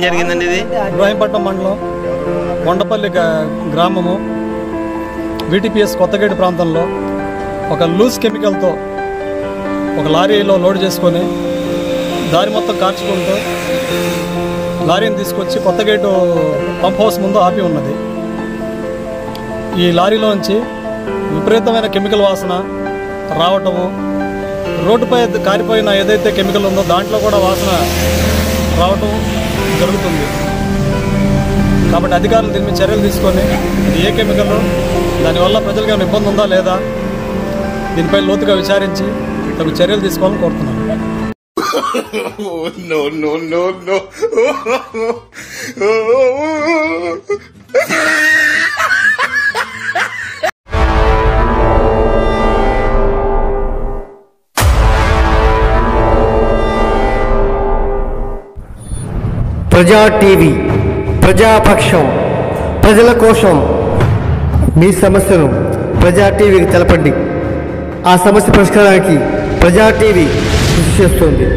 జరిగిందండి ఇది ఇబ్రాహీంపట్నం మండలం కొండపల్లి గ- గ్రామము విటిపిఎస్ కొత్తగేటి ప్రాంతంలో ఒక లూజ్ కెమికల్తో ఒక లారీలో లోడ్ చేసుకొని దారి మొత్తం కార్చుకుంటూ లారీని తీసుకొచ్చి కొత్తగేటు పంప్ హౌస్ ముందు ఆపి ఉన్నది ఈ లారీలోంచి విపరీతమైన కెమికల్ వాసన రావటము రోడ్డుపై కారిపోయిన ఏదైతే కెమికల్ ఉందో దాంట్లో కూడా వాసన రావటం జరుగుతుంది కాబట్టి అధికారులు దీని మీద చర్యలు తీసుకొని ఇది ఏ కెమికల్ దానివల్ల ప్రజలకు ఏమైనా ఇబ్బంది ఉందా లేదా దీనిపై లోతుగా విచారించి తగు చర్యలు తీసుకోవాలని కోరుతున్నాను no, no, no, no. ప్రజా టీవీ ప్రజాపక్షం ప్రజల కోసం మీ సమస్యను ప్రజా టీవీకి తెలపండి ఆ సమస్య పరిష్కారానికి ప్రజా టీవీ కృషి చేస్తుంది